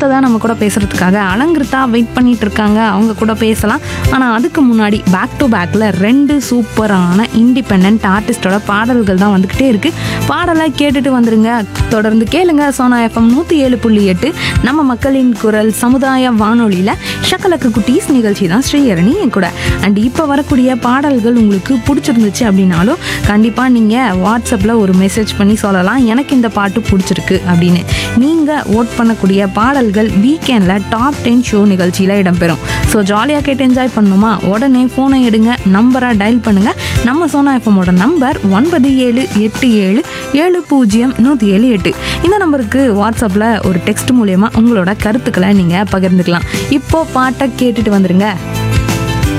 அடுத்ததாக நம்ம கூட பேசுகிறதுக்காக அலங்கிருத்தா வெயிட் பண்ணிட்டு இருக்காங்க அவங்க கூட பேசலாம் ஆனால் அதுக்கு முன்னாடி பேக் டு பேக்கில் ரெண்டு சூப்பரான இண்டிபெண்ட் ஆர்டிஸ்டோட பாடல்கள் தான் வந்துக்கிட்டே இருக்குது பாடலை கேட்டுட்டு வந்துருங்க தொடர்ந்து கேளுங்க சோனா எஃப்எம் நூற்றி ஏழு புள்ளி எட்டு நம்ம மக்களின் குரல் சமுதாய வானொலியில் ஷக்கலக்கு குட்டீஸ் நிகழ்ச்சி தான் ஸ்ரீஹரணி என் கூட அண்ட் இப்போ வரக்கூடிய பாடல்கள் உங்களுக்கு பிடிச்சிருந்துச்சு அப்படின்னாலும் கண்டிப்பாக நீங்கள் வாட்ஸ்அப்பில் ஒரு மெசேஜ் பண்ணி சொல்லலாம் எனக்கு இந்த பாட்டு பிடிச்சிருக்கு அப்படின்னு நீங்கள் ஓட் பண்ணக்கூடிய பாடல்கள் வீக்கெண்டில் டாப் டென் ஷோ நிகழ்ச்சியில் இடம்பெறும் ஸோ ஜாலியாக கேட்டு என்ஜாய் பண்ணணுமா உடனே ஃபோனை எடுங்க நம்பரை டயல் பண்ணுங்கள் நம்ம சோனா எஃப்எம்மோட நம்பர் ஒன்பது ஏழு எட்டு ஏழு ஏழு பூஜ்ஜியம் நூற்றி ஏழு எட்டு இந்த நம்பருக்கு வாட்ஸ்அப்பில் ஒரு டெக்ஸ்ட் மூலயமா உங்களோட கருத்துக்களை நீங்கள் பகிர்ந்துக்கலாம் இப்போ பாட்டை கேட்டுட்டு வந்துருங்க